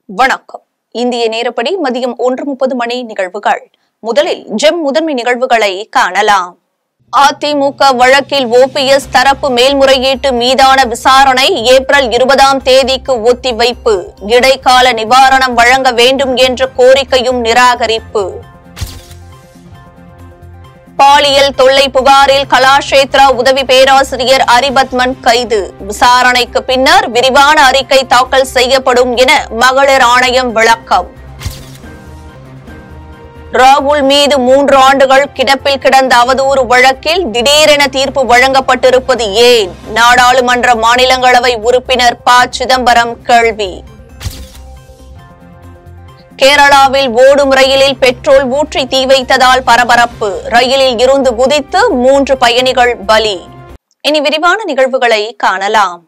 வணக்கம் இந்திய நேரப்படி மதியம் ஒன்று முப்பது மணி நிகழ்வுகள் முதலில் ஜெம் முதன்மை நிகழ்வுகளை காணலாம் அதிமுக வழக்கில் ஓபிஎஸ் தரப்பு மேல்முறையீட்டு மீதான விசாரணை ஏப்ரல் இருபதாம் தேதிக்கு ஒத்திவைப்பு இடைக்கால நிவாரணம் வழங்க வேண்டும் என்ற கோரிக்கையும் நிராகரிப்பு பாலியல் தொல்லை புகாரில் கலாஷேத்ரா உதவி பேராசிரியர் அரிபத்மன் கைது விசாரணைக்கு பின்னர் விரிவான அறிக்கை தாக்கல் செய்யப்படும் என மகளிர் ஆணையம் விளக்கம் ராகுல் மீது மூன்று ஆண்டுகள் கிடப்பில் கிடந்த அவதூறு வழக்கில் திடீரென தீர்ப்பு வழங்கப்பட்டிருப்பது ஏன் நாடாளுமன்ற மாநிலங்களவை உறுப்பினர் ப சிதம்பரம் கேள்வி கேரளாவில் ஓடும் ரயிலில் பெட்ரோல் ஊற்றி தீ வைத்ததால் பரபரப்பு ரயிலில் இருந்து குதித்து மூன்று பயணிகள் பலி இனி விரிவான நிகழ்வுகளை காணலாம்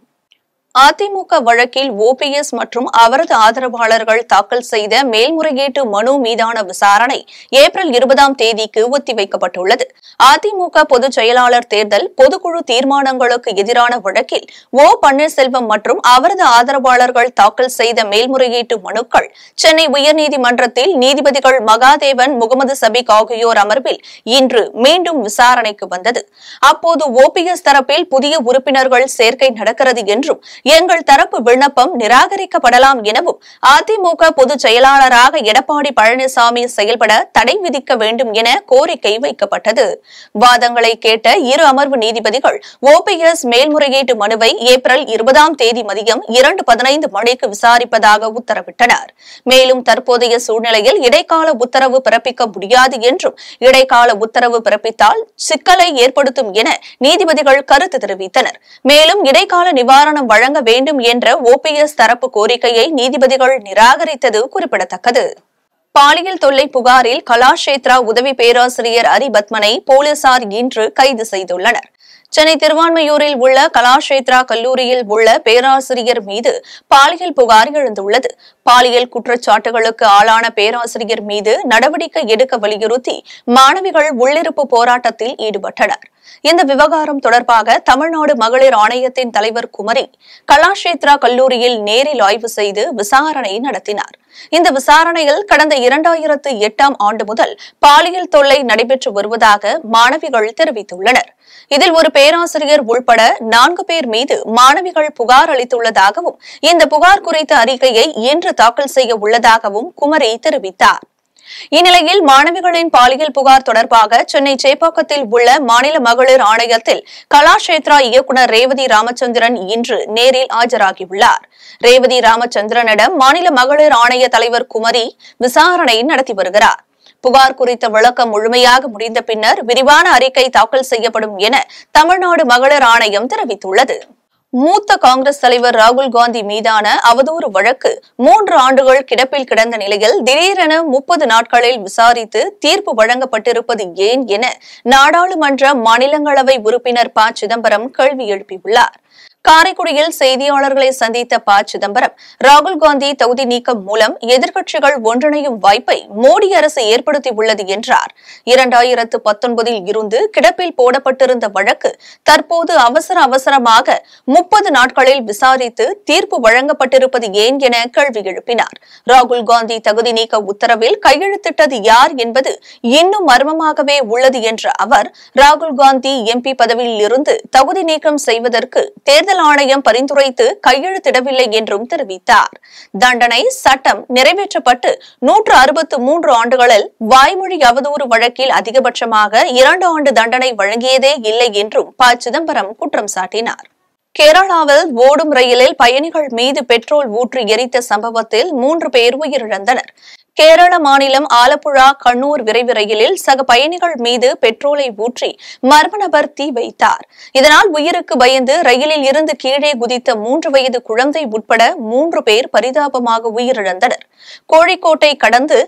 அதிமுக வழக்கில் ஓபிஎஸ் மற்றும் அவரது ஆதரவாளர்கள் தாக்கல் செய்த மேல்முறையீட்டு மனு மீதான விசாரணை ஏப்ரல் இருபதாம் தேதிக்கு ஒத்திவைக்கப்பட்டுள்ளது அதிமுக பொதுச் செயலாளர் தேர்தல் பொதுக்குழு தீர்மானங்களுக்கு எதிரான வழக்கில் ஓ பன்னீர்செல்வம் மற்றும் அவரது ஆதரவாளர்கள் தாக்கல் செய்த மேல்முறையீட்டு மனுக்கள் சென்னை உயர்நீதிமன்றத்தில் நீதிபதிகள் மகாதேவன் முகமது சபிக் ஆகியோர் அமர்வில் இன்று மீண்டும் விசாரணைக்கு வந்தது அப்போது ஓபிஎஸ் தரப்பில் புதிய உறுப்பினர்கள் சேர்க்கை நடக்கிறது என்றும் எங்கள் தரப்பு விண்ணப்பம் நிராகரிக்கப்படலாம் எனவும் அதிமுக பொதுச் செயலாளராக எடப்பாடி பழனிசாமி செயல்பட தடை விதிக்க வேண்டும் என கோரிக்கை வைக்கப்பட்டது வாதங்களை கேட்ட இரு அமர்வு நீதிபதிகள் ஓபிஎஸ் மேல்முறையீட்டு மனுவை ஏப்ரல் இருபதாம் தேதி மதியம் இரண்டு பதினைந்து மணிக்கு விசாரிப்பதாக உத்தரவிட்டனர் மேலும் தற்போதைய சூழ்நிலையில் இடைக்கால உத்தரவு பிறப்பிக்க முடியாது என்றும் இடைக்கால உத்தரவு பிறப்பித்தால் சிக்கலை ஏற்படுத்தும் என நீதிபதிகள் கருத்து தெரிவித்தனர் மேலும் இடைக்கால நிவாரணம் வழங்க வேண்டும் என்ற ஓபிஎஸ் தரப்பு கோரிக்கையை நீதிபதிகள் நிராகரித்தது குறிப்பிடத்தக்கது பாலியல் தொல்லை புகாரில் கலாஷேத்ரா உதவி பேராசிரியர் அரிபத்மனை போலீசார் இன்று கைது செய்துள்ளனர் சென்னை திருவான்மையூரில் உள்ள கலாஷேத்ரா கல்லூரியில் உள்ள பேராசிரியர் மீது பாலியல் புகார் எழுந்துள்ளது பாலியல் குற்றச்சாட்டுகளுக்கு ஆளான பேராசிரியர் மீது நடவடிக்கை எடுக்க வலியுறுத்தி மாணவிகள் உள்ளிருப்பு போராட்டத்தில் ஈடுபட்டனர் இந்த விவகாரம் தொடர்பாக தமிழ்நாடு மகளிர் ஆணையத்தின் தலைவர் குமரி கலாஷேத்ரா கல்லூரியில் நேரில் ஆய்வு செய்து விசாரணை நடத்தினார் இந்த விசாரணையில் கடந்த இரண்டாயிரத்து எட்டாம் ஆண்டு முதல் பாலியல் தொல்லை நடைபெற்று வருவதாக மாணவிகள் தெரிவித்துள்ளனர் இதில் ஒரு பேராசிரியர் உள்பட நான்கு பேர் மீது மாணவிகள் புகார் அளித்துள்ளதாகவும் இந்த புகார் குறித்த அறிக்கையை இன்று தாக்கல் செய்ய உள்ளதாகவும் குமரி தெரிவித்தார் இந்நிலையில் மாணவிகளின் பாலியல் புகார் தொடர்பாக சென்னை சேப்பாக்கத்தில் உள்ள மாநில மகளிர் ஆணையத்தில் கலாஷேத்ரா இயக்குநர் ரேவதி ராமச்சந்திரன் இன்று நேரில் ஆஜராகியுள்ளார் ரேவதி ராமச்சந்திரனிடம் மாநில மகளிர் ஆணைய தலைவர் குமரி விசாரணை நடத்தி வருகிறார் புகார் குறித்த விளக்கம் முழுமையாக முடிந்த பின்னர் விரிவான அறிக்கை தாக்கல் செய்யப்படும் என தமிழ்நாடு மகளிர் ஆணையம் தெரிவித்துள்ளது மூத்த காங்கிரஸ் தலைவர் ராகுல் காந்தி மீதான அவதூறு வழக்கு மூன்று ஆண்டுகள் கிடப்பில் கிடந்த நிலையில் திடீரென முப்பது நாட்களில் விசாரித்து தீர்ப்பு வழங்கப்பட்டிருப்பது ஏன் என நாடாளுமன்ற மாநிலங்களவை உறுப்பினர் ப சிதம்பரம் கேள்வி எழுப்பியுள்ளார் காரைக்குடியில் செய்தியாளர்களை சந்தித்த ப சிதம்பரம் ராகுல் காந்தி தகுதி நீக்கம் மூலம் எதிர்க்கட்சிகள் ஒன்றிணையும் வாய்ப்பை மோடி அரசு ஏற்படுத்தியுள்ளது என்றார் இரண்டாயிரத்து பத்தொன்பதில் இருந்து கிடப்பில் போடப்பட்டிருந்த வழக்கு தற்போது அவசர அவசரமாக முப்பது நாட்களில் விசாரித்து தீர்ப்பு வழங்கப்பட்டிருப்பது ஏன் என கேள்வி எழுப்பினார் ராகுல் காந்தி தகுதி நீக்க உத்தரவில் கையெழுத்திட்டது யார் என்பது இன்னும் மர்மமாகவே உள்ளது என்ற அவர் ராகுல் காந்தி எம்பி பதவியில் இருந்து தகுதி நீக்கம் செய்வதற்கு தேர்தல் ஆணையம் பரிந்துரைத்து கையெழுத்திடவில்லை என்றும் தெரிவித்தார் தண்டனை சட்டம் நிறைவேற்றப்பட்டு நூற்று அறுபத்து மூன்று ஆண்டுகளில் வாய்மொழி அவதூறு வழக்கில் அதிகபட்சமாக இரண்டு ஆண்டு தண்டனை வழங்கியதே இல்லை என்றும் ப சிதம்பரம் குற்றம் சாட்டினார் கேரளாவில் ஓடும் ரயிலில் பயணிகள் மீது பெட்ரோல் ஊற்றி எரித்த சம்பவத்தில் மூன்று பேர் உயிரிழந்தனர் கேரள மாநிலம் ஆலப்புழா கண்ணூர் விரைவு ரயிலில் சக பயணிகள் மீது பெட்ரோலை ஊற்றி மர்ம நபர் தீ வைத்தார் இதனால் உயிருக்கு பயந்து ரயிலில் இருந்து கீழே குதித்த மூன்று வயது குழந்தை உட்பட மூன்று பேர் பரிதாபமாக உயிரிழந்தனர் கோழிக்கோட்டை கடந்து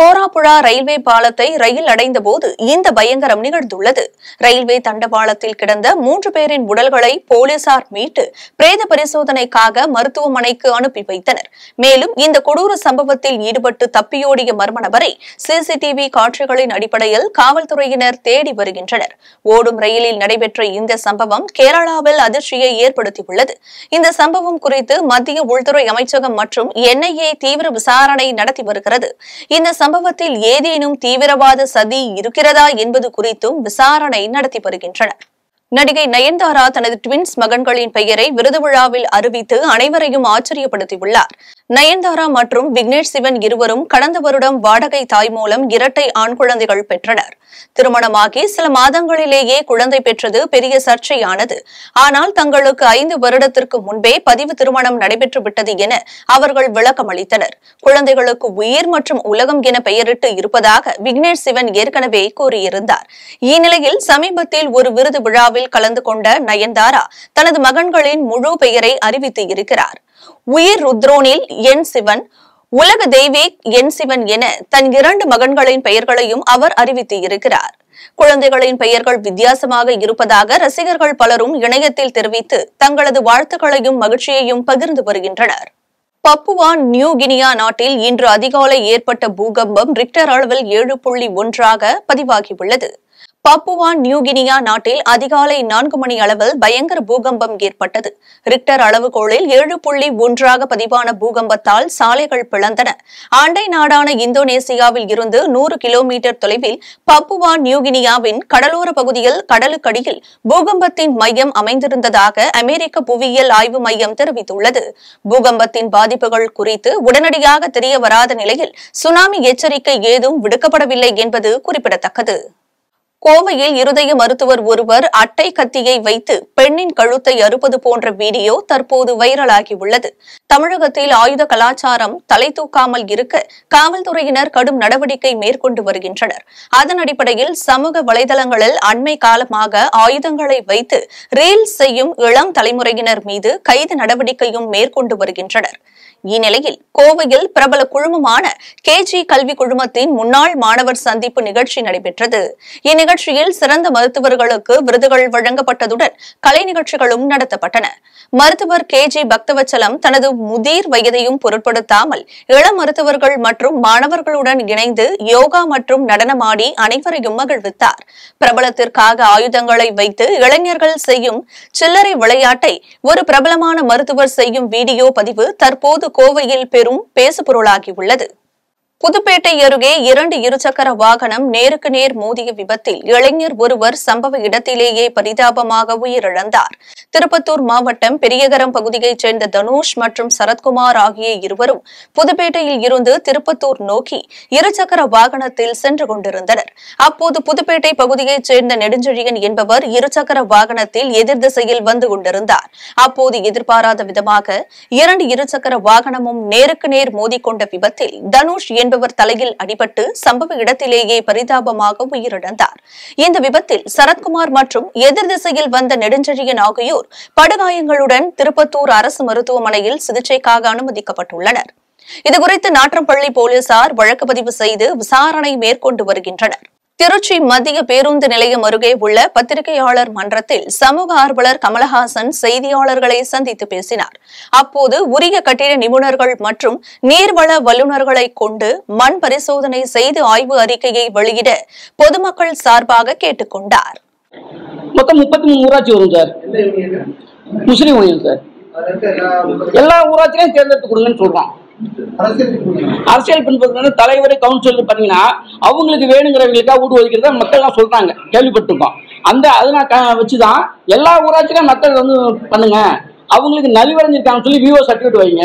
கோராப்புழா ரயில்வே பாலத்தை ரயில் அடைந்த போது இந்த பயங்கரம் நிகழ்ந்துள்ளது ரயில்வே தண்டவாளத்தில் கிடந்த மூன்று பேரின் உடல்களை போலீசார் மீட்டு பிரேத பரிசோதனைக்காக மருத்துவமனைக்கு அனுப்பி வைத்தனர் மேலும் இந்த கொடூர சம்பவத்தில் ஈடுபட்டு தப்பியோடிய மர்ம நபரை சிசிடிவி காட்சிகளின் அடிப்படையில் காவல்துறையினர் தேடி வருகின்றனர் ஓடும் ரயிலில் நடைபெற்ற இந்த சம்பவம் கேரளாவில் அதிர்ச்சியை ஏற்படுத்தியுள்ளது இந்த சம்பவம் குறித்து மத்திய உள்துறை அமைச்சகம் மற்றும் என்ஐஏ தீவிர விசாரணை நடத்தி வருகிறது இந்த சம்பவத்தில் ஏதேனும் தீவிரவாத சதி இருக்கிறதா என்பது குறித்தும் விசாரணை நடத்தி வருகின்றனர் நடிகை நயன்தாரா தனது ட்வின்ஸ் மகன்களின் பெயரை விருது விழாவில் அறிவித்து அனைவரையும் ஆச்சரியப்படுத்தியுள்ளார் நயன்தாரா மற்றும் விக்னேஷ் சிவன் இருவரும் கடந்த வருடம் வாடகை தாய் மூலம் இரட்டை ஆண் குழந்தைகள் பெற்றனர் திருமணமாகி சில மாதங்களிலேயே குழந்தை பெற்றது பெரிய சர்ச்சையானது ஆனால் தங்களுக்கு ஐந்து வருடத்திற்கு முன்பே பதிவு திருமணம் நடைபெற்று விட்டது என அவர்கள் விளக்கம் அளித்தனர் குழந்தைகளுக்கு உயிர் மற்றும் உலகம் என பெயரிட்டு இருப்பதாக விக்னேஷ் சிவன் ஏற்கனவே கூறியிருந்தார் இந்நிலையில் சமீபத்தில் ஒரு விருது விழாவில் கலந்து கொண்ட நயன்தாரா தனது மகன்களின் முழு பெயரை அறிவித்து இருக்கிறார் உயிர் ருத்ரோனில் என் சிவன் உலக தெய்வீக் என் சிவன் என தன் இரண்டு மகன்களின் பெயர்களையும் அவர் அறிவித்து இருக்கிறார் குழந்தைகளின் பெயர்கள் வித்தியாசமாக இருப்பதாக ரசிகர்கள் பலரும் இணையத்தில் தெரிவித்து தங்களது வாழ்த்துக்களையும் மகிழ்ச்சியையும் பகிர்ந்து வருகின்றனர் பப்புவா நியூ கினியா நாட்டில் இன்று அதிகாலை ஏற்பட்ட பூகம்பம் ரிக்டர் அளவில் ஏழு புள்ளி ஒன்றாக பதிவாகியுள்ளது பப்புவா நியூ கினியா நாட்டில் அதிகாலை நான்கு மணி அளவில் பயங்கர பூகம்பம் ஏற்பட்டது ரிக்டர் அளவுகோலில் ஏழு புள்ளி ஒன்றாக பதிவான பூகம்பத்தால் சாலைகள் பிளந்தன அண்டை நாடான இந்தோனேசியாவில் இருந்து நூறு கிலோமீட்டர் தொலைவில் பப்புவா நியூ கினியாவின் கடலோர பகுதியில் கடலுக்கடியில் பூகம்பத்தின் மையம் அமைந்திருந்ததாக அமெரிக்க புவியியல் ஆய்வு மையம் தெரிவித்துள்ளது பூகம்பத்தின் பாதிப்புகள் குறித்து உடனடியாக தெரிய வராத நிலையில் சுனாமி எச்சரிக்கை ஏதும் விடுக்கப்படவில்லை என்பது குறிப்பிடத்தக்கது கோவையில் இருதய மருத்துவர் ஒருவர் அட்டை கத்தியை வைத்து பெண்ணின் கழுத்தை அறுப்பது போன்ற வீடியோ தற்போது வைரலாகியுள்ளது தமிழகத்தில் ஆயுத கலாச்சாரம் தலை தூக்காமல் இருக்க காவல்துறையினர் கடும் நடவடிக்கை மேற்கொண்டு வருகின்றனர் அதன் அடிப்படையில் சமூக வலைதளங்களில் அண்மை காலமாக ஆயுதங்களை வைத்து ரீல்ஸ் செய்யும் இளம் தலைமுறையினர் மீது கைது நடவடிக்கையும் மேற்கொண்டு வருகின்றனர் இந்நிலையில் கோவையில் பிரபல குழுமமான கேஜி கல்வி குழுமத்தின் முன்னாள் மாணவர் சந்திப்பு நிகழ்ச்சி நடைபெற்றது இந்நிகழ்ச்சியில் சிறந்த மருத்துவர்களுக்கு விருதுகள் வழங்கப்பட்டதுடன் கலை நிகழ்ச்சிகளும் நடத்தப்பட்டன மருத்துவர் கே ஜி பக்தவச்சலம் தனது முதிர் வயதையும் பொருட்படுத்தாமல் இளம் மருத்துவர்கள் மற்றும் மாணவர்களுடன் இணைந்து யோகா மற்றும் நடனமாடி அனைவரையும் மகிழ்வித்தார் பிரபலத்திற்காக ஆயுதங்களை வைத்து இளைஞர்கள் செய்யும் சில்லறை விளையாட்டை ஒரு பிரபலமான மருத்துவர் செய்யும் வீடியோ பதிவு தற்போது கோவையில் பெரும் பேசுபொருளாகியுள்ளது புதுப்பேட்டை அருகே இரண்டு இருசக்கர வாகனம் நேருக்கு நேர் மோதிய விபத்தில் இளைஞர் ஒருவர் சம்பவ இடத்திலேயே பரிதாபமாக உயிரிழந்தார் திருப்பத்தூர் மாவட்டம் பெரியகரம் பகுதியைச் சேர்ந்த தனுஷ் மற்றும் சரத்குமார் ஆகிய இருவரும் புதுப்பேட்டையில் இருந்து திருப்பத்தூர் நோக்கி இருசக்கர வாகனத்தில் சென்று கொண்டிருந்தனர் அப்போது புதுப்பேட்டை பகுதியைச் சேர்ந்த நெடுஞ்செழியன் என்பவர் இருசக்கர வாகனத்தில் எதிர் திசையில் வந்து கொண்டிருந்தார் அப்போது எதிர்பாராத விதமாக இரண்டு இருசக்கர வாகனமும் நேருக்கு நேர் மோதிக்கொண்ட விபத்தில் தனுஷ் என்பவர் தலையில் அடிபட்டு சம்பவ இடத்திலேயே பரிதாபமாக உயிரிழந்தார் இந்த விபத்தில் சரத்குமார் மற்றும் எதிர் திசையில் வந்த நெடுஞ்செழியன் ஆகியோர் படுகாயங்களுடன் திருப்பத்தூர் அரசு மருத்துவமனையில் சிகிச்சைக்காக அனுமதிக்கப்பட்டுள்ளனர் இதுகுறித்து நாற்றம்பள்ளி போலீசார் வழக்கு பதிவு செய்து விசாரணை மேற்கொண்டு வருகின்றனர் திருச்சி மத்திய பேருந்து நிலையம் அருகே உள்ள பத்திரிகையாளர் மன்றத்தில் சமூக ஆர்வலர் கமலஹாசன் செய்தியாளர்களை சந்தித்து பேசினார் அப்போது உரிய கட்டிட நிபுணர்கள் மற்றும் நீர்வள வல்லுநர்களை கொண்டு மண் பரிசோதனை செய்து ஆய்வு அறிக்கையை வெளியிட பொதுமக்கள் சார்பாக கேட்டுக் கொண்டார் மொத்தம் முப்பத்தி மூணு ஊராட்சி வரும் சார் எந்த யூனியன் முஸ்லீம் யூனியன் சார் அதுல இருக்க எல்லா எல்லா ஊராட்சியிலையும் தேர்ந்தெடுத்து கொடுங்கன்னு சொல்றோம் அரசியல் பின்புலம். அரசியல் பின்பற்றுறது தலைவர் கவுன்சில் பார்த்தீங்கன்னா அவங்களுக்கு வேணுங்கிறவங்களுக்கா வீடு ஒதுக்கிறத மக்கள்லாம் சொல்றாங்க கேள்விப்பட்டிருக்கோம் அந்த அதை நான் க- வச்சுதான் எல்லா ஊராட்சியிலும் மக்கள் வந்து பண்ணுங்க அவங்களுக்கு நலிவடைஞ்சிருக்காங்கன்னு சொல்லி விவோ சர்டிஃபிகேட் வைங்க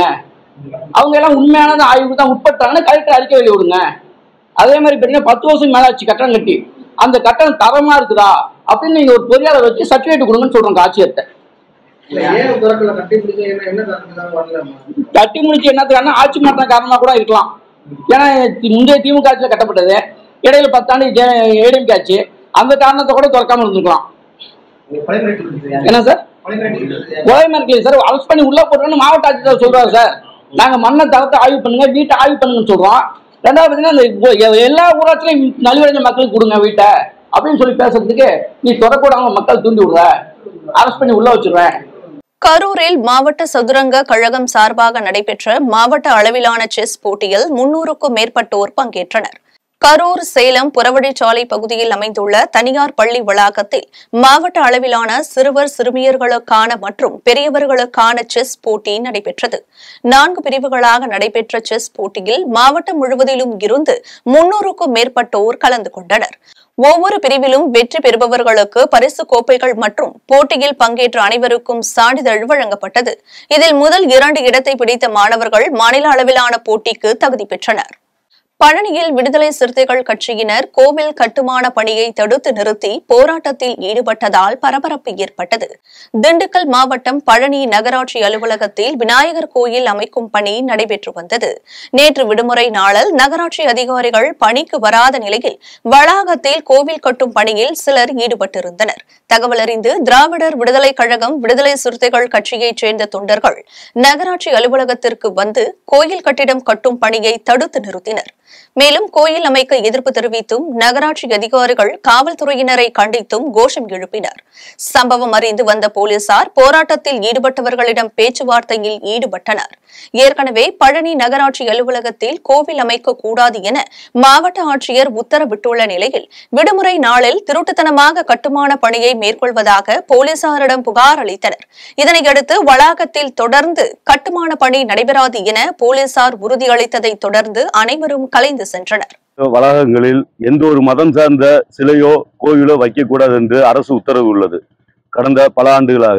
அவங்க எல்லாம் உண்மையான ஆய்வுக்கு தான் உட்பட்டாங்கன்னு கலெக்டர் அறிக்கை வெளிய விடுங்க அதே மாதிரி பார்த்தீங்கன்னா பத்து வருஷம் மேல ஆச்சு கட்டணம் கட்டி அந்த கட்டணம் தரமா இருக்குதா அப்படின்னு நீங்க ஒரு பொறியாளர் வச்சு சர்டிஃபிகேட் கொடுங்கன்னு சொல்றோம் ஆட்சியர்கிட்ட இல்ல, ஏன் துறக்கல கட்டி பிடிக்க என்ன என்ன காரணத்துக்காக வரலாமா கட்டி முடிச்சு என்னத்துக்கான ஆட்சி மாற்றம் காரணமா கூட இருக்கலாம் ஏன்னா தி- முந்தைய திமுக ஆட்சியில் கட்டப்பட்டது இடையில பத்தாண்டு ஏடிஎம்கே ஆச்சு அந்த காரணத்தை கூட திறக்காம இருந்திருக்கலாம் கொலை மிரட்டல் கொடுத்தது யாரு? என்ன சார் கொலை மிரட்டல் கொடுத்தது யாரு? கொலை மிரட்டல் சார் அரெஸ்ட் பண்ணி உள்ள போட்டோன்னு மாவட்ட ஆட்சியர் சொல்றாரு சார் நாங்க மண்ணை தரத்தை ஆய்வு பண்ணுங்க வீட்டை ஆய்வு பண்ணுங்கன்னு சொல்றோம் ரெண்டாவது பார்த்தீங்கன்னா இந்த ஒ- எ- எல்லா ஊராட்சியிலையும் நலிவடைஞ்ச மக்களுக்கு கொடுங்க வீட்டை அப்படின்னு சொல்லி பேசுறதுக்கு நீ தொடக்கூடாம மக்கள் தூண்டி விடுற அரெஸ்ட் பண்ணி உள்ள வச்சிருவேன் கரூரில் மாவட்ட சதுரங்க கழகம் சார்பாக நடைபெற்ற மாவட்ட அளவிலான செஸ் போட்டியில் முன்னூறுக்கும் மேற்பட்டோர் பங்கேற்றனர் கரூர் சேலம் புறவழிச்சாலை பகுதியில் அமைந்துள்ள தனியார் பள்ளி வளாகத்தில் மாவட்ட அளவிலான சிறுவர் சிறுமியர்களுக்கான மற்றும் பெரியவர்களுக்கான செஸ் போட்டி நடைபெற்றது நான்கு பிரிவுகளாக நடைபெற்ற செஸ் போட்டியில் மாவட்டம் முழுவதிலும் இருந்து முன்னூறுக்கும் மேற்பட்டோர் கலந்து கொண்டனர் ஒவ்வொரு பிரிவிலும் வெற்றி பெறுபவர்களுக்கு பரிசு கோப்பைகள் மற்றும் போட்டியில் பங்கேற்ற அனைவருக்கும் சான்றிதழ் வழங்கப்பட்டது இதில் முதல் இரண்டு இடத்தை பிடித்த மாணவர்கள் மாநில அளவிலான போட்டிக்கு தகுதி பெற்றனர் பழனியில் விடுதலை சிறுத்தைகள் கட்சியினர் கோவில் கட்டுமான பணியை தடுத்து நிறுத்தி போராட்டத்தில் ஈடுபட்டதால் பரபரப்பு ஏற்பட்டது திண்டுக்கல் மாவட்டம் பழனி நகராட்சி அலுவலகத்தில் விநாயகர் கோயில் அமைக்கும் பணி நடைபெற்று வந்தது நேற்று விடுமுறை நாளில் நகராட்சி அதிகாரிகள் பணிக்கு வராத நிலையில் வளாகத்தில் கோவில் கட்டும் பணியில் சிலர் ஈடுபட்டிருந்தனர் தகவல் அறிந்து திராவிடர் விடுதலை கழகம் விடுதலை சிறுத்தைகள் கட்சியைச் சேர்ந்த தொண்டர்கள் நகராட்சி அலுவலகத்திற்கு வந்து கோயில் கட்டிடம் கட்டும் பணியை தடுத்து நிறுத்தினர் மேலும் கோயில் அமைக்க எதிர்ப்பு தெரிவித்தும் நகராட்சி அதிகாரிகள் காவல்துறையினரை கண்டித்தும் கோஷம் எழுப்பினர் சம்பவம் அறிந்து வந்த போலீசார் போராட்டத்தில் ஈடுபட்டவர்களிடம் பேச்சுவார்த்தையில் ஈடுபட்டனர் ஏற்கனவே பழனி நகராட்சி அலுவலகத்தில் கோவில் அமைக்க கூடாது என மாவட்ட ஆட்சியர் உத்தரவிட்டுள்ள நிலையில் விடுமுறை நாளில் திருட்டுத்தனமாக கட்டுமான பணியை மேற்கொள்வதாக போலீசாரிடம் புகார் அளித்தனர் இதனையடுத்து வளாகத்தில் தொடர்ந்து கட்டுமான பணி நடைபெறாது என போலீசார் உறுதியளித்ததை தொடர்ந்து அனைவரும் கலைந்து சென்றனர் வளாகங்களில் எந்த ஒரு மதம் சார்ந்த சிலையோ கோயிலோ வைக்கக்கூடாது என்று அரசு உத்தரவு உள்ளது கடந்த பல ஆண்டுகளாக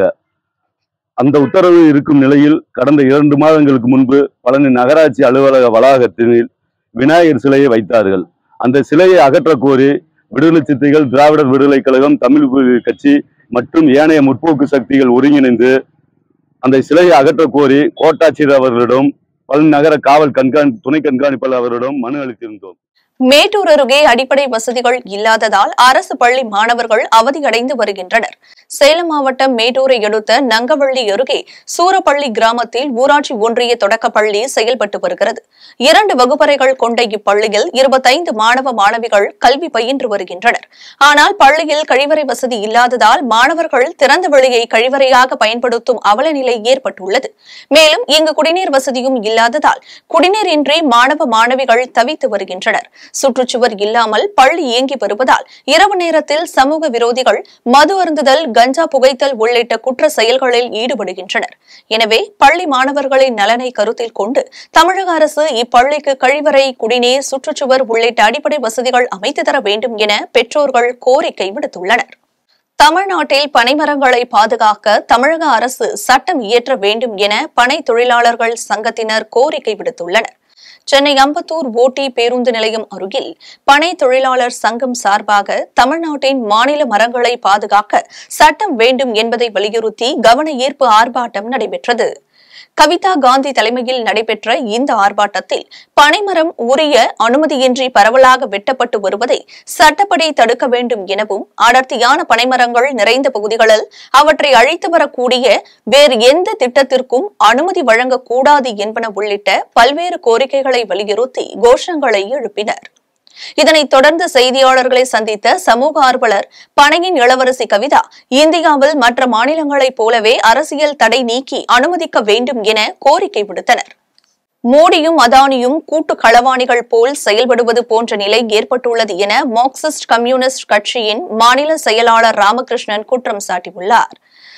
அந்த உத்தரவு இருக்கும் நிலையில் கடந்த இரண்டு மாதங்களுக்கு முன்பு பழனி நகராட்சி அலுவலக வளாகத்தில் விநாயகர் சிலையை வைத்தார்கள் அந்த சிலையை அகற்றக் கோரி விடுதலை சிறுத்தைகள் திராவிடர் விடுதலை கழகம் தமிழ் புலி கட்சி மற்றும் ஏனைய முற்போக்கு சக்திகள் ஒருங்கிணைந்து அந்த சிலையை அகற்றக் கோரி கோட்டாட்சியர் அவர்களிடம் பழனி நகர காவல் கண்காணி துணை கண்காணிப்பாளர் அவரிடம் மனு அளித்திருந்தோம் மேட்டூர் அருகே அடிப்படை வசதிகள் இல்லாததால் அரசு பள்ளி மாணவர்கள் அவதியடைந்து வருகின்றனர் சேலம் மாவட்டம் மேட்டூரை அடுத்த நங்கவள்ளி அருகே சூரப்பள்ளி கிராமத்தில் ஊராட்சி ஒன்றிய தொடக்கப்பள்ளி செயல்பட்டு வருகிறது இரண்டு வகுப்பறைகள் கொண்ட இப்பள்ளியில் இருபத்தைந்து மாணவ மாணவிகள் கல்வி பயின்று வருகின்றனர் ஆனால் பள்ளியில் கழிவறை வசதி இல்லாததால் மாணவர்கள் திறந்த வெளியை கழிவறையாக பயன்படுத்தும் அவல நிலை ஏற்பட்டுள்ளது மேலும் இங்கு குடிநீர் வசதியும் இல்லாததால் குடிநீர் இன்றி மாணவ மாணவிகள் தவித்து வருகின்றனர் சுற்றுச்சுவர் இல்லாமல் பள்ளி இயங்கி வருவதால் இரவு நேரத்தில் சமூக விரோதிகள் மது அருந்துதல் கஞ்சா புகைத்தல் உள்ளிட்ட குற்ற செயல்களில் ஈடுபடுகின்றனர் எனவே பள்ளி மாணவர்களின் நலனை கருத்தில் கொண்டு தமிழக அரசு இப்பள்ளிக்கு கழிவறை குடிநீர் சுற்றுச்சுவர் உள்ளிட்ட அடிப்படை வசதிகள் அமைத்து தர வேண்டும் என பெற்றோர்கள் கோரிக்கை விடுத்துள்ளனர் தமிழ்நாட்டில் பனைமரங்களை பாதுகாக்க தமிழக அரசு சட்டம் இயற்ற வேண்டும் என பனை தொழிலாளர்கள் சங்கத்தினர் கோரிக்கை விடுத்துள்ளனர் சென்னை அம்பத்தூர் ஓட்டி பேருந்து நிலையம் அருகில் பனை தொழிலாளர் சங்கம் சார்பாக தமிழ்நாட்டின் மாநில மரங்களை பாதுகாக்க சட்டம் வேண்டும் என்பதை வலியுறுத்தி கவன ஈர்ப்பு ஆர்ப்பாட்டம் நடைபெற்றது கவிதா காந்தி தலைமையில் நடைபெற்ற இந்த ஆர்ப்பாட்டத்தில் பனைமரம் உரிய அனுமதியின்றி பரவலாக வெட்டப்பட்டு வருவதை சட்டப்படி தடுக்க வேண்டும் எனவும் அடர்த்தியான பனைமரங்கள் நிறைந்த பகுதிகளில் அவற்றை அழித்து வரக்கூடிய வேறு எந்த திட்டத்திற்கும் அனுமதி வழங்கக்கூடாது என்பன உள்ளிட்ட பல்வேறு கோரிக்கைகளை வலியுறுத்தி கோஷங்களை எழுப்பினர் இதனைத் தொடர்ந்து செய்தியாளர்களை சந்தித்த சமூக ஆர்வலர் பனையின் இளவரசி கவிதா இந்தியாவில் மற்ற மாநிலங்களைப் போலவே அரசியல் தடை நீக்கி அனுமதிக்க வேண்டும் என கோரிக்கை விடுத்தனர் மோடியும் அதானியும் கூட்டு களவாணிகள் போல் செயல்படுவது போன்ற நிலை ஏற்பட்டுள்ளது என மார்க்சிஸ்ட் கம்யூனிஸ்ட் கட்சியின் மாநில செயலாளர் ராமகிருஷ்ணன் குற்றம் சாட்டியுள்ளார்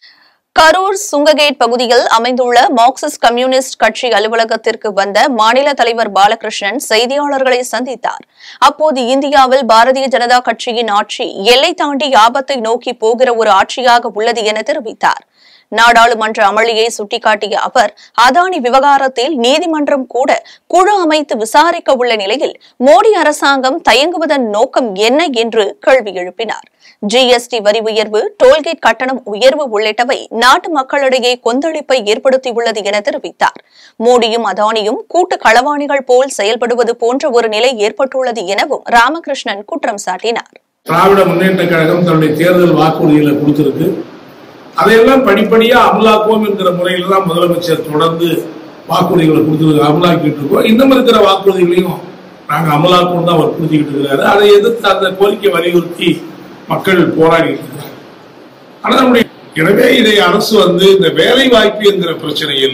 கரூர் சுங்ககேட் பகுதியில் அமைந்துள்ள மார்க்சிஸ்ட் கம்யூனிஸ்ட் கட்சி அலுவலகத்திற்கு வந்த மாநில தலைவர் பாலகிருஷ்ணன் செய்தியாளர்களை சந்தித்தார் அப்போது இந்தியாவில் பாரதிய ஜனதா கட்சியின் ஆட்சி எல்லை தாண்டி ஆபத்தை நோக்கி போகிற ஒரு ஆட்சியாக உள்ளது என தெரிவித்தார் நாடாளுமன்ற அமளியை சுட்டிக்காட்டிய அவர் அதானி விவகாரத்தில் நீதிமன்றம் கூட குழு அமைத்து விசாரிக்க உள்ள நிலையில் மோடி அரசாங்கம் தயங்குவதன் நோக்கம் என்ன என்று கேள்வி எழுப்பினார் ஜிஎஸ்டி வரி உயர்வு டோல்கேட் கட்டணம் உயர்வு உள்ளிட்டவை நாட்டு மக்களிடையே கொந்தளிப்பை ஏற்படுத்தியுள்ளது என தெரிவித்தார் மோடியும் அதானியும் கூட்டு களவாணிகள் போல் செயல்படுவது போன்ற ஒரு நிலை ஏற்பட்டுள்ளது எனவும் ராமகிருஷ்ணன் குற்றம் சாட்டினார் திராவிட முன்னேற்ற கழகம் தன்னுடைய தேர்தல் வாக்குறுதிகளை கொடுத்திருக்கு அதையெல்லாம் படிப்படியா அமலாக்குவோம் என்கிற முறையில தான் முதலமைச்சர் தொடர்ந்து வாக்குறுதிகளை கொடுத்து அமலாக்கிட்டு இருக்கோம் இன்னும் இருக்கிற வாக்குறுதிகளையும் நாங்க அமலாக்கும் தான் அவர் புரிஞ்சுக்கிட்டு இருக்கிறாரு அதை எதிர்த்து அந்த கோரிக்கை வலியுறுத்தி மக்கள் போராடிட்டு இருக்கிறாங்க ஆனா நம்முடைய எனவே இதை அரசு வந்து இந்த வேலை வாய்ப்பு என்கிற பிரச்சனையில்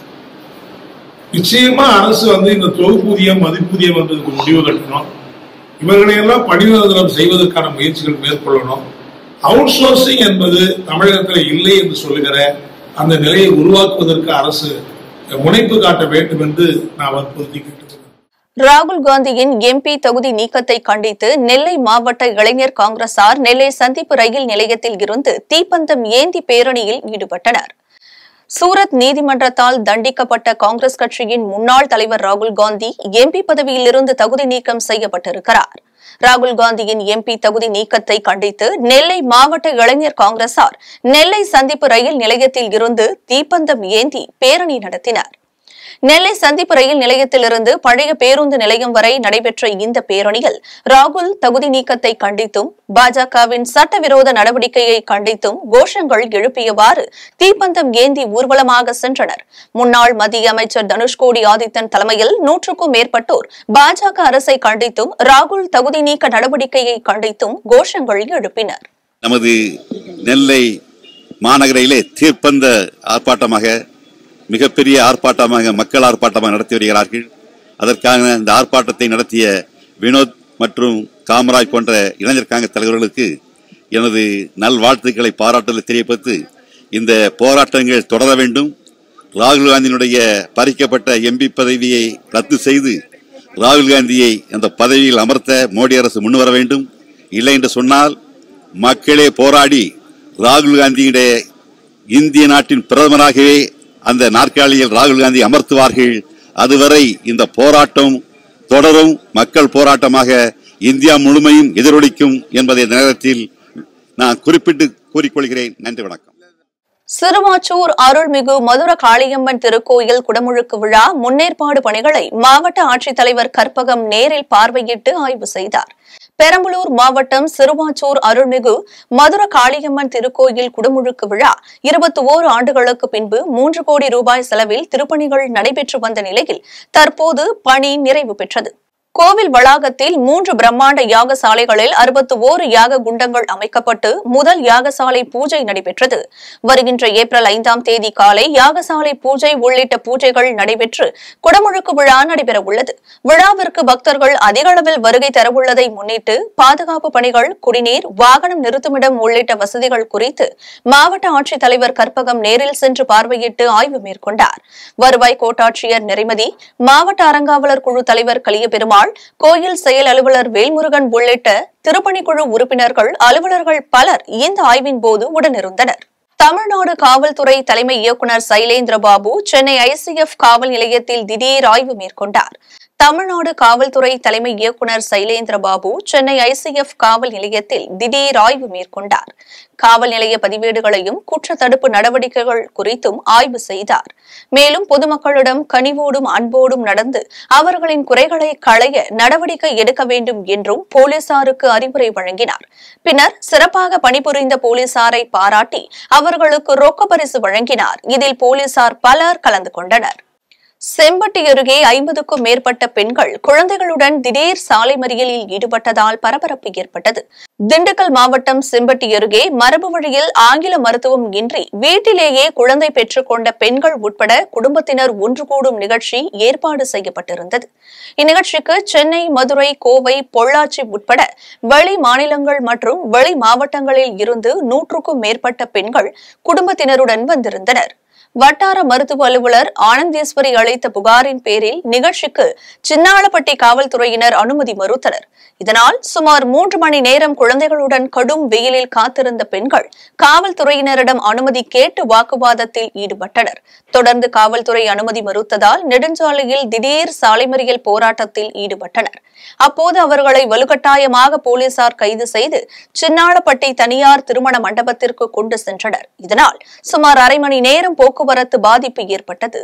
நிச்சயமா அரசு வந்து இந்த தொகுப்பூதியம் மதிப்பூதியம் என்றதுக்கு முடிவு கட்டணும் இவர்களையெல்லாம் பணிநிரந்தரம் செய்வதற்கான முயற்சிகள் மேற்கொள்ளணும் அவுட் சோர்சிங் என்பது தமிழகத்தில் இல்லை என்று சொல்லுகிற அந்த நிலையை உருவாக்குவதற்கு அரசு முனைப்பு காட்ட வேண்டும் என்று நான் வற்புறுத்தி கேட்டுக்கிறேன் ராகுல் காந்தியின் எம்பி தொகுதி நீக்கத்தை கண்டித்து நெல்லை மாவட்ட இளைஞர் காங்கிரசார் நெல்லை சந்திப்பு ரயில் நிலையத்தில் இருந்து தீப்பந்தம் ஏந்தி பேரணியில் ஈடுபட்டனர் சூரத் நீதிமன்றத்தால் தண்டிக்கப்பட்ட காங்கிரஸ் கட்சியின் முன்னாள் தலைவர் ராகுல் காந்தி எம்பி பதவியிலிருந்து தகுதி நீக்கம் செய்யப்பட்டிருக்கிறார் ராகுல் காந்தியின் எம்பி தகுதி நீக்கத்தை கண்டித்து நெல்லை மாவட்ட இளைஞர் காங்கிரசார் நெல்லை சந்திப்பு ரயில் நிலையத்தில் இருந்து தீப்பந்தம் ஏந்தி பேரணி நடத்தினர் நெல்லை சந்திப்பு ரயில் நிலையத்திலிருந்து பழைய பேருந்து நிலையம் வரை நடைபெற்ற இந்த பேரணியில் ராகுல் தகுதி நீக்கத்தை கண்டித்தும் பாஜகவின் சட்டவிரோத நடவடிக்கையை கண்டித்தும் கோஷங்கள் எழுப்பியவாறு தீப்பந்தம் ஏந்தி ஊர்வலமாக சென்றனர் முன்னாள் மத்திய அமைச்சர் தனுஷ்கோடி ஆதித்தன் தலைமையில் நூற்றுக்கும் மேற்பட்டோர் பாஜக அரசை கண்டித்தும் ராகுல் தகுதி நீக்க நடவடிக்கையை கண்டித்தும் கோஷங்கள் எழுப்பினர் நமது நெல்லை மாநகரிலே தீர்ப்பந்த ஆர்ப்பாட்டமாக மிகப்பெரிய ஆர்ப்பாட்டமாக மக்கள் ஆர்ப்பாட்டமாக நடத்தி வருகிறார்கள் அதற்காக இந்த ஆர்ப்பாட்டத்தை நடத்திய வினோத் மற்றும் காமராஜ் போன்ற இளைஞர் காங்கிரஸ் தலைவர்களுக்கு எனது நல்வாழ்த்துக்களை பாராட்டலை தெரியப்படுத்தி இந்த போராட்டங்கள் தொடர வேண்டும் ராகுல் காந்தியினுடைய பறிக்கப்பட்ட எம்பி பதவியை ரத்து செய்து ராகுல் காந்தியை அந்த பதவியில் அமர்த்த மோடி அரசு முன்வர வேண்டும் இல்லை என்று சொன்னால் மக்களே போராடி ராகுல் காந்தியுடைய இந்திய நாட்டின் பிரதமராகவே அந்த நாற்காலியில் ராகுல் காந்தி அமர்த்துவார்கள் அதுவரை இந்த போராட்டம் தொடரும் மக்கள் போராட்டமாக இந்தியா முழுமையும் எதிரொலிக்கும் என்பதை இந்த நேரத்தில் நான் குறிப்பிட்டு கூறிக்கொள்கிறேன் நன்றி வணக்கம் சிறுவாச்சூர் அருள்மிகு மதுர காளியம்மன் திருக்கோயில் குடமுழுக்கு விழா முன்னேற்பாடு பணிகளை மாவட்ட ஆட்சித்தலைவர் கற்பகம் நேரில் பார்வையிட்டு ஆய்வு செய்தார் பெரம்பலூர் மாவட்டம் சிறுவாச்சூர் அருள்மிகு மதுர காளியம்மன் திருக்கோயில் குடமுழுக்கு விழா இருபத்தி ஓரு ஆண்டுகளுக்கு பின்பு மூன்று கோடி ரூபாய் செலவில் திருப்பணிகள் நடைபெற்று வந்த நிலையில் தற்போது பணி நிறைவு பெற்றது கோவில் வளாகத்தில் மூன்று பிரம்மாண்ட யாகசாலைகளில் அறுபத்தி ஓரு யாக குண்டங்கள் அமைக்கப்பட்டு முதல் யாகசாலை பூஜை நடைபெற்றது வருகின்ற ஏப்ரல் ஐந்தாம் தேதி காலை யாகசாலை பூஜை உள்ளிட்ட பூஜைகள் நடைபெற்று குடமுழுக்கு விழா நடைபெற உள்ளது விழாவிற்கு பக்தர்கள் அதிக அளவில் வருகை தரவுள்ளதை முன்னிட்டு பாதுகாப்பு பணிகள் குடிநீர் வாகனம் நிறுத்துமிடம் உள்ளிட்ட வசதிகள் குறித்து மாவட்ட ஆட்சித்தலைவர் கற்பகம் நேரில் சென்று பார்வையிட்டு ஆய்வு மேற்கொண்டார் வருவாய் கோட்டாட்சியர் நெறிமதி மாவட்ட அறங்காவலர் குழு தலைவர் கலியபெருமாள் கோயில் செயல் அலுவலர் வேல்முருகன் உள்ளிட்ட திருப்பணிக்குழு உறுப்பினர்கள் அலுவலர்கள் பலர் இந்த ஆய்வின் போது உடனிருந்தனர் தமிழ்நாடு காவல்துறை தலைமை இயக்குநர் சைலேந்திர பாபு சென்னை ஐசிஎஃப் காவல் நிலையத்தில் திடீர் ஆய்வு மேற்கொண்டார் தமிழ்நாடு காவல்துறை தலைமை இயக்குநர் சைலேந்திர பாபு சென்னை ஐசிஎஃப் காவல் நிலையத்தில் திடீர் ஆய்வு மேற்கொண்டார் காவல் நிலைய பதிவேடுகளையும் குற்ற தடுப்பு நடவடிக்கைகள் குறித்தும் ஆய்வு செய்தார் மேலும் பொதுமக்களிடம் கனிவோடும் அன்போடும் நடந்து அவர்களின் குறைகளை களைய நடவடிக்கை எடுக்க வேண்டும் என்றும் போலீசாருக்கு அறிவுரை வழங்கினார் பின்னர் சிறப்பாக பணிபுரிந்த போலீசாரை பாராட்டி அவர்களுக்கு ரொக்க பரிசு வழங்கினார் இதில் போலீசார் பலர் கலந்து கொண்டனர் செம்பட்டி அருகே ஐம்பதுக்கும் மேற்பட்ட பெண்கள் குழந்தைகளுடன் திடீர் சாலை மறியலில் ஈடுபட்டதால் பரபரப்பு ஏற்பட்டது திண்டுக்கல் மாவட்டம் செம்பட்டி அருகே மரபு வழியில் ஆங்கில மருத்துவம் இன்றி வீட்டிலேயே குழந்தை பெற்றுக்கொண்ட பெண்கள் உட்பட குடும்பத்தினர் ஒன்று கூடும் நிகழ்ச்சி ஏற்பாடு செய்யப்பட்டிருந்தது இந்நிகழ்ச்சிக்கு சென்னை மதுரை கோவை பொள்ளாச்சி உட்பட வெளி மாநிலங்கள் மற்றும் வெளி மாவட்டங்களில் இருந்து நூற்றுக்கும் மேற்பட்ட பெண்கள் குடும்பத்தினருடன் வந்திருந்தனர் வட்டார மருத்துவ அலுவலர் ஆனந்தேஸ்வரி அளித்த புகாரின் பேரில் நிகழ்ச்சிக்கு சின்னாளப்பட்டி காவல்துறையினர் அனுமதி மறுத்தனர் இதனால் சுமார் மூன்று மணி நேரம் குழந்தைகளுடன் கடும் வெயிலில் காத்திருந்த பெண்கள் காவல்துறையினரிடம் அனுமதி கேட்டு வாக்குவாதத்தில் ஈடுபட்டனர் தொடர்ந்து காவல்துறை அனுமதி மறுத்ததால் நெடுஞ்சாலையில் திடீர் சாலை மறியல் போராட்டத்தில் ஈடுபட்டனர் அப்போது அவர்களை வலுக்கட்டாயமாக போலீசார் கைது செய்து சின்னாளப்பட்டி தனியார் திருமண மண்டபத்திற்கு கொண்டு சென்றனர் இதனால் சுமார் அரை மணி நேரம் போக்குவரத்து பாதிப்பு ஏற்பட்டது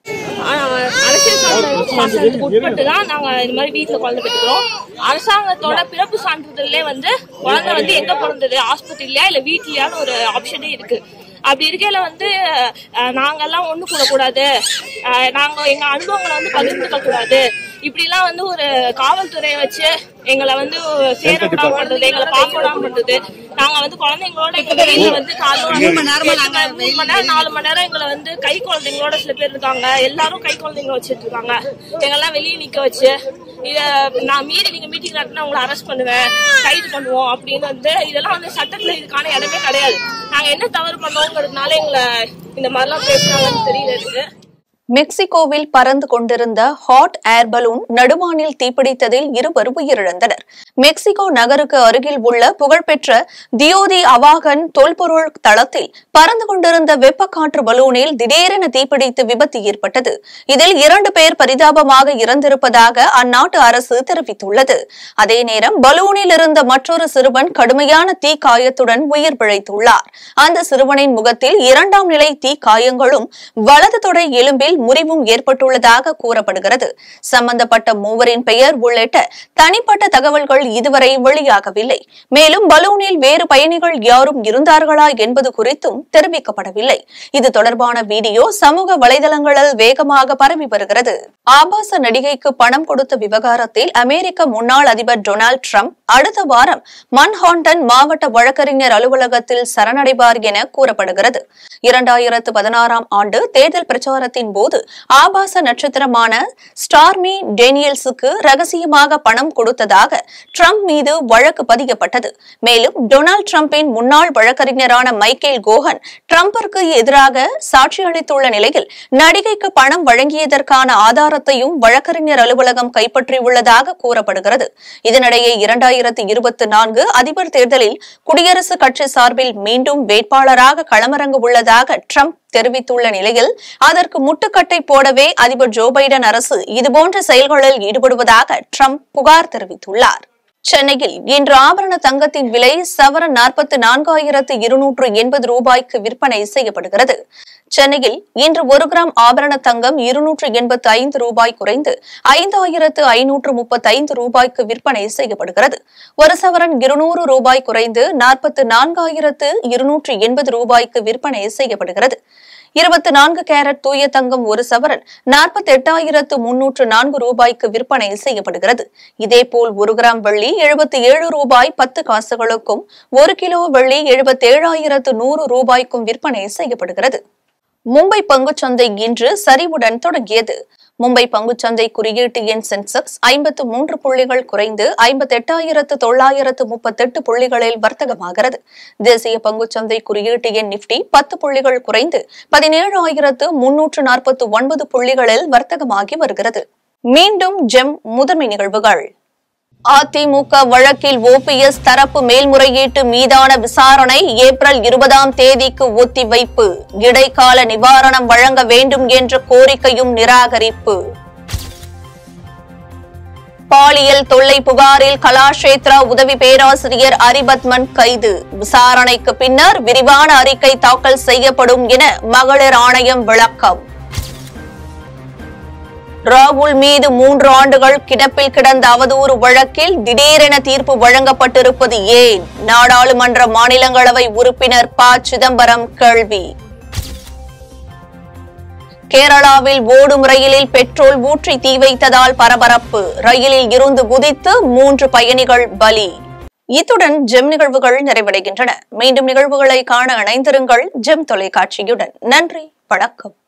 அரசியல் சாசன- சாசனத்துக்கு உட்பட்டு தான் நாங்க இந்த மாதிரி வீட்டுல குழந்தை பெற்றுக்கிறோம் அரசாங்கத்தோட பிறப்பு சான்றிதழ்லே வந்து குழந்தை வந்து எங்க பிறந்தது ஆஸ்பத்திரிலயா இல்ல வீட்லயான்னு ஒரு ஆப்ஷனே இருக்கு அப்படி இருக்கையில வந்து அஹ், நாங்கெல்லாம் ஒண்ணு கூடக்கூடாது அஹ், நாங்க எங்க அனுபவங்களை வந்து பகிர்ந்துக்க கூடாது இப்படிலாம் வந்து ஒரு காவல்துறையை வச்சு எங்களை வந்து சேர விடாம பண்றது எங்களை பார்க்க விடாம பண்றது நாங்க வந்து குழந்தைங்களோட எங்க வெளியில வந்து காலையில மூணு மணி நேரம் நாலு மணி நேரம் எங்களை வந்து கை குழந்தைங்களோட சில பேர் இருக்காங்க எல்லாரும் கை குழந்தைங்க வச்சிட்டு இருக்காங்க எங்கெல்லாம் வெளியே நிக்க வச்சு இத நான் மீறி நீங்க மீட்டிங் நடத்தினா உங்களை அரெஸ்ட் பண்ணுவேன் கைது பண்ணுவோம் அப்படின்னு வந்து இதெல்லாம் வந்து சட்டத்துல இதுக்கான இடமே கிடையாது நாங்க என்ன தவறு பண்ணோங்கிறதுனால எங்களை இந்த மாதிரிலாம் பேசுறாங்கன்னு தெரியல இருக்கு மெக்சிகோவில் பறந்து கொண்டிருந்த ஹாட் ஏர் பலூன் நடுவானில் தீப்பிடித்ததில் இருவர் உயிரிழந்தனர் மெக்சிகோ நகருக்கு அருகில் உள்ள புகழ்பெற்ற தியோதி அவாகன் தொல்பொருள் தளத்தில் பறந்து கொண்டிருந்த வெப்பக்காற்று பலூனில் திடீரென தீப்பிடித்து விபத்து ஏற்பட்டது இதில் இரண்டு பேர் பரிதாபமாக இறந்திருப்பதாக அந்நாட்டு அரசு தெரிவித்துள்ளது அதே நேரம் பலூனில் இருந்த மற்றொரு சிறுவன் கடுமையான தீ காயத்துடன் உயிர் பிழைத்துள்ளார் அந்த சிறுவனின் முகத்தில் இரண்டாம் நிலை தீ காயங்களும் வலது தொடை எலும்பில் முறிவும் ஏற்பட்டுள்ளதாக கூறப்படுகிறது சம்பந்தப்பட்ட மூவரின் பெயர் உள்ளிட்ட தனிப்பட்ட தகவல்கள் இதுவரை வெளியாகவில்லை மேலும் பலூனில் வேறு பயணிகள் யாரும் இருந்தார்களா என்பது குறித்தும் தெரிவிக்கப்படவில்லை இது தொடர்பான வீடியோ சமூக வலைதளங்களில் வேகமாக பரவி வருகிறது ஆபாச நடிகைக்கு பணம் கொடுத்த விவகாரத்தில் அமெரிக்க முன்னாள் அதிபர் டொனால்டு ட்ரம்ப் அடுத்த வாரம் மன்ஹாண்டன் மாவட்ட வழக்கறிஞர் அலுவலகத்தில் சரணடைவார் என கூறப்படுகிறது இரண்டாயிரத்து பதினாறாம் ஆண்டு தேர்தல் பிரச்சாரத்தின் போது ஆபாச நட்சத்திரமான ஸ்டார்மி டேனியல்ஸுக்கு ரகசியமாக பணம் கொடுத்ததாக ட்ரம்ப் மீது வழக்கு பதியப்பட்டது மேலும் டொனால்டு டிரம்பின் முன்னாள் வழக்கறிஞரான மைக்கேல் கோஹன் ட்ரம்பிற்கு எதிராக சாட்சியளித்துள்ள நிலையில் நடிகைக்கு பணம் வழங்கியதற்கான ஆதாரத்தையும் வழக்கறிஞர் அலுவலகம் கைப்பற்றியுள்ளதாக கூறப்படுகிறது இதனிடையே இரண்டாயிரத்து இருபத்தி நான்கு அதிபர் தேர்தலில் குடியரசுக் கட்சி சார்பில் மீண்டும் வேட்பாளராக களமிறங்க உள்ளதாக ட்ரம்ப் தெரிவித்துள்ள நிலையில் அதற்கு முட்டுக்கட்டை போடவே அதிபர் ஜோ பைடன் அரசு இதுபோன்ற செயல்களில் ஈடுபடுவதாக ட்ரம்ப் புகார் தெரிவித்துள்ளார் சென்னையில் இன்று ஆபரண தங்கத்தின் விலை சவரன் நாற்பத்தி நான்காயிரத்து இருநூற்று எண்பது ரூபாய்க்கு விற்பனை செய்யப்படுகிறது சென்னையில் இன்று ஒரு கிராம் ஆபரண தங்கம் இருநூற்று எண்பத்தி ஐந்து ரூபாய் குறைந்து ஐந்தாயிரத்து ஐநூற்று முப்பத்தி ஐந்து ரூபாய்க்கு விற்பனை செய்யப்படுகிறது ஒரு சவரன் இருநூறு ரூபாய் குறைந்து நாற்பத்து நான்காயிரத்து இருநூற்று எண்பது ரூபாய்க்கு விற்பனை செய்யப்படுகிறது இருபத்தி நான்கு கேரட் தூய தங்கம் ஒரு சவரன் நாற்பத்தி எட்டாயிரத்து முன்னூற்று நான்கு ரூபாய்க்கு விற்பனை செய்யப்படுகிறது இதேபோல் ஒரு கிராம் வெள்ளி எழுபத்தி ஏழு ரூபாய் பத்து காசுகளுக்கும் ஒரு கிலோ வெள்ளி எழுபத்தி ஏழாயிரத்து நூறு ரூபாய்க்கும் விற்பனை செய்யப்படுகிறது மும்பை பங்குச்சந்தை இன்று சரிவுடன் தொடங்கியது மும்பை பங்குச்சந்தை குறியீட்டு எண் சென்செக்ஸ் ஐம்பத்து மூன்று புள்ளிகள் குறைந்து ஐம்பத்தி எட்டாயிரத்து தொள்ளாயிரத்து முப்பத்தெட்டு புள்ளிகளில் வர்த்தகமாகிறது தேசிய பங்குச்சந்தை குறியீட்டு எண் நிப்டி பத்து புள்ளிகள் குறைந்து பதினேழு ஆயிரத்து முன்னூற்று நாற்பத்தி ஒன்பது புள்ளிகளில் வர்த்தகமாகி வருகிறது மீண்டும் ஜெம் முதன்மை நிகழ்வுகள் அதிமுக வழக்கில் ஓபிஎஸ் தரப்பு மேல்முறையீட்டு மீதான விசாரணை ஏப்ரல் இருபதாம் தேதிக்கு ஒத்திவைப்பு இடைக்கால நிவாரணம் வழங்க வேண்டும் என்ற கோரிக்கையும் நிராகரிப்பு பாலியல் தொல்லை புகாரில் கலாஷேத்ரா உதவி பேராசிரியர் அரிபத்மன் கைது விசாரணைக்கு பின்னர் விரிவான அறிக்கை தாக்கல் செய்யப்படும் என மகளிர் ஆணையம் விளக்கம் ராகுல் மீது மூன்று ஆண்டுகள் கிடப்பில் கிடந்த அவதூறு வழக்கில் திடீரென தீர்ப்பு வழங்கப்பட்டிருப்பது ஏன் நாடாளுமன்ற மாநிலங்களவை உறுப்பினர் ப சிதம்பரம் கேள்வி கேரளாவில் ஓடும் ரயிலில் பெட்ரோல் ஊற்றி தீ வைத்ததால் பரபரப்பு ரயிலில் இருந்து குதித்து மூன்று பயணிகள் பலி இத்துடன் ஜெம் நிகழ்வுகள் நிறைவடைகின்றன மீண்டும் நிகழ்வுகளை காண இணைந்திருங்கள் ஜெம் தொலைக்காட்சியுடன் நன்றி வணக்கம்